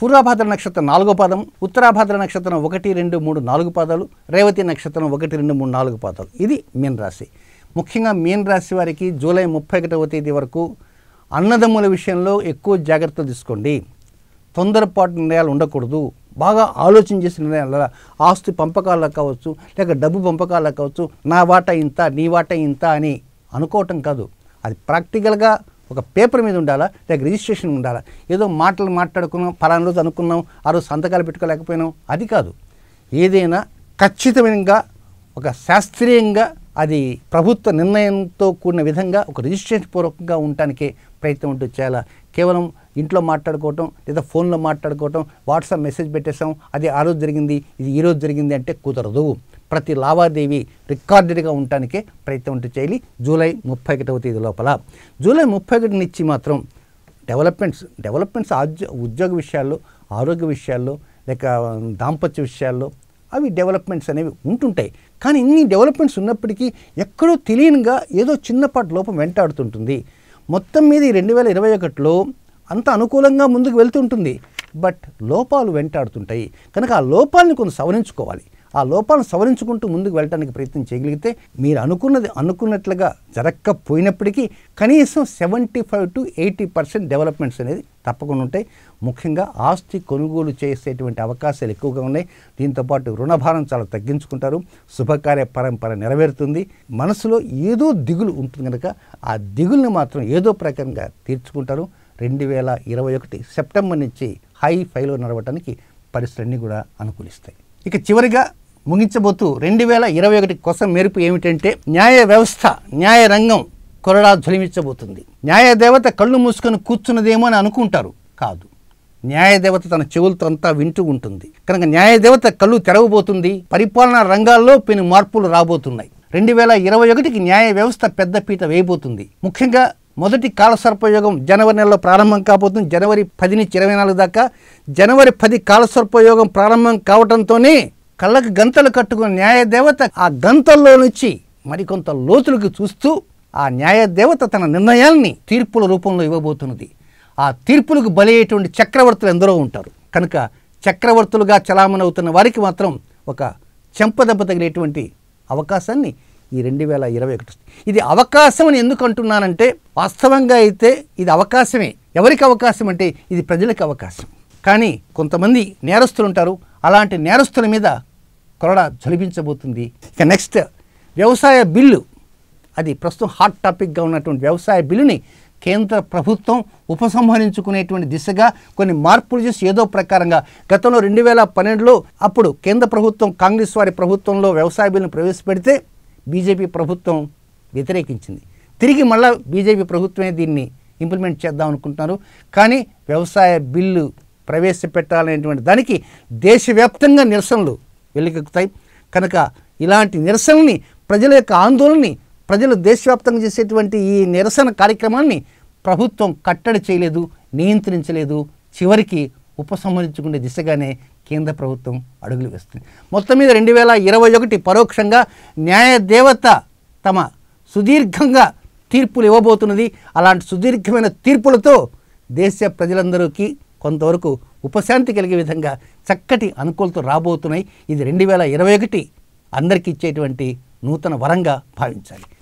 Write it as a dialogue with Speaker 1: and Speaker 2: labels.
Speaker 1: పూర్వభాద్ర నక్షత్రం నాలుగో పాదం ఉత్తరాభాద్ర నక్షత్రం ఒకటి రెండు మూడు నాలుగు పాదాలు రేవతి నక్షత్రం ఒకటి రెండు మూడు నాలుగు పాదాలు ఇది మీన రాశి ముఖ్యంగా మీన రాశి వారికి జూలై ముప్పై ఒకటవ తేదీ వరకు అన్నదమ్ముల విషయంలో ఎక్కువ జాగ్రత్తలు తీసుకోండి తొందరపాటు నిర్ణయాలు ఉండకూడదు బాగా ఆలోచన చేసిన నిర్ణయాల ఆస్తి పంపకాలకు కావచ్చు లేక డబ్బు పంపకాలకు కావచ్చు నా వాటా ఇంత నీ వాటా ఇంత అని అనుకోవటం కాదు అది ప్రాక్టికల్గా ఒక పేపర్ మీద ఉండాలా లేక రిజిస్ట్రేషన్ ఉండాలా ఏదో మాటలు మాట్లాడుకున్నాం పలానా రోజు అనుకున్నాం ఆ రోజు సంతకాలు పెట్టుకోలేకపోయినాం అది కాదు ఏదైనా ఖచ్చితమైనగా ఒక శాస్త్రీయంగా అది ప్రభుత్వ నిర్ణయంతో కూడిన విధంగా ఒక రిజిస్ట్రేషన్ పూర్వకంగా ఉండటానికే ప్రయత్నం ఉంటూ చేయాలి కేవలం ఇంట్లో మాట్లాడుకోవటం లేదా ఫోన్లో మాట్లాడుకోవటం వాట్సాప్ మెసేజ్ పెట్టేసాం అది ఆ రోజు జరిగింది ఇది ఈ రోజు జరిగింది అంటే కుదరదు ప్రతి లావాదేవీ రికార్డెడ్గా ఉండటానికే ప్రయత్నం ఉంటూ చేయాలి జూలై ముప్పై ఒకటవ తేదీ లోపల జూలై ముప్పై ఒకటి నుంచి మాత్రం డెవలప్మెంట్స్ డెవలప్మెంట్స్ ఆద్య ఉద్యోగ విషయాల్లో ఆరోగ్య విషయాల్లో లేక దాంపత్య విషయాల్లో అవి డెవలప్మెంట్స్ అనేవి ఉంటుంటాయి కానీ ఇన్ని డెవలప్మెంట్స్ ఉన్నప్పటికీ ఎక్కడో తెలియనిగా ఏదో చిన్నపాటి లోపం వెంటాడుతుంటుంది మొత్తం మీద ఈ రెండు వేల ఇరవై ఒకటిలో అంత అనుకూలంగా ముందుకు వెళ్తుంటుంది బట్ లోపాలు వెంటాడుతుంటాయి కనుక ఆ లోపాలను కొంచెం సవరించుకోవాలి ఆ లోపాలను సవరించుకుంటూ ముందుకు వెళ్ళడానికి ప్రయత్నం చేయగలిగితే మీరు అనుకున్నది అనుకున్నట్లుగా జరగకపోయినప్పటికీ కనీసం seventy five to eighty percent developments అనేది తప్పకుండా ఉంటాయి ముఖ్యంగా ఆస్తి కొనుగోలు చేసేటువంటి అవకాశాలు ఎక్కువగా ఉన్నాయి దీంతోపాటు రుణభారం చాలా తగ్గించుకుంటారు శుభకార్య పరంపర నెరవేరుతుంది మనసులో ఏదో దిగులు ఉంటుంది కనుక ఆ దిగుల్ని మాత్రం ఏదో ప్రకారంగా తీర్చుకుంటారు రెండు వేల ఇరవై ఒకటి సెప్టెంబర్ నుంచి హై ఫైలో నడవటానికి పరిస్థితులన్నీ కూడా అనుకూలిస్తాయి ఇక చివరిగా ముగించబోతూ రెండు వేల ఇరవై ఒకటి కోసం మెరుపు ఏమిటంటే న్యాయ వ్యవస్థ న్యాయ రంగం కొరడా ధ్వనించబోతుంది న్యాయ దేవత కళ్ళు మూసుకొని కూర్చున్నదేమో అని అనుకుంటారు కాదు న్యాయదేవత తన చెవులతో అంతా వింటూ ఉంటుంది కనుక న్యాయదేవత కళ్ళు తెరవబోతుంది పరిపాలనా రంగాల్లో పెను మార్పులు రాబోతున్నాయి రెండు వేల ఇరవై ఒకటికి న్యాయ వ్యవస్థ పెద్దపీట వేయబోతుంది ముఖ్యంగా మొదటి కాలసర్పయోగం జనవరి నెలలో ప్రారంభం కాబోతుంది జనవరి పది నుంచి ఇరవై నాలుగు దాకా జనవరి పది కాలసర్పయోగం ప్రారంభం కావడంతోనే కళ్ళకు గంతలు కట్టుకున్న న్యాయదేవత ఆ గంతల్లో నుంచి మరికొంత లోతులకు చూస్తూ ఆ న్యాయదేవత తన నిర్ణయాల్ని తీర్పుల రూపంలో ఇవ్వబోతున్నది ఆ తీర్పులకు బలయ్యేటువంటి చక్రవర్తులు ఎందరో ఉంటారు కనుక చక్రవర్తులుగా చలామణి అవుతున్న వారికి మాత్రం ఒక చెంపదెబ్బ తగిలేటువంటి అవకాశాన్ని ఈ రెండు వేల ఇరవై ఒకటి ఇది అవకాశం అని ఎందుకు అంటున్నానంటే వాస్తవంగా అయితే ఇది అవకాశమే ఎవరికి అవకాశం అంటే ఇది ప్రజలకు అవకాశం కానీ కొంతమంది నేరస్తులు ఉంటారు అలాంటి నేరస్తుల మీద కొరడ జలిపించబోతుంది ఇక నెక్స్ట్ వ్యవసాయ బిల్లు అది ప్రస్తుతం హాట్ టాపిక్గా ఉన్నటువంటి వ్యవసాయ బిల్లుని కేంద్ర ప్రభుత్వం ఉపసంహరించుకునేటువంటి దిశగా కొన్ని మార్పులు చేసి ఏదో ప్రకారంగా గతంలో రెండు వేల పన్నెండులో అప్పుడు కేంద్ర ప్రభుత్వం కాంగ్రెస్ వారి ప్రభుత్వంలో వ్యవసాయ బిల్లును ప్రవేశపెడితే బీజేపీ ప్రభుత్వం వ్యతిరేకించింది తిరిగి మళ్ళా బీజేపీ ప్రభుత్వమే దీన్ని ఇంప్లిమెంట్ చేద్దాం అనుకుంటున్నారు కానీ వ్యవసాయ బిల్లు ప్రవేశపెట్టాలనేటువంటి దానికి దేశవ్యాప్తంగా నిరసనలు వెల్లుకెక్కుతాయి కనుక ఇలాంటి నిరసనల్ని ప్రజల యొక్క ఆందోళనని ప్రజలు దేశవ్యాప్తంగా చేసేటువంటి ఈ నిరసన కార్యక్రమాన్ని ప్రభుత్వం కట్టడి చేయలేదు నియంత్రించలేదు చివరికి ఉపసంహరించుకునే దిశగానే కేంద్ర ప్రభుత్వం అడుగులు వేస్తుంది మొత్తం మీద రెండు వేల ఇరవై ఒకటి పరోక్షంగా న్యాయ దేవత తమ సుదీర్ఘంగా తీర్పులు ఇవ్వబోతున్నది అలాంటి సుదీర్ఘమైన తీర్పులతో దేశ ప్రజలందరికీ కొంతవరకు ఉపశాంతి కలిగే విధంగా చక్కటి అనుకూలత రాబోతున్నాయి ఇది రెండు వేల ఇరవై ఒకటి అందరికీ ఇచ్చేటువంటి నూతన వరంగా భావించాలి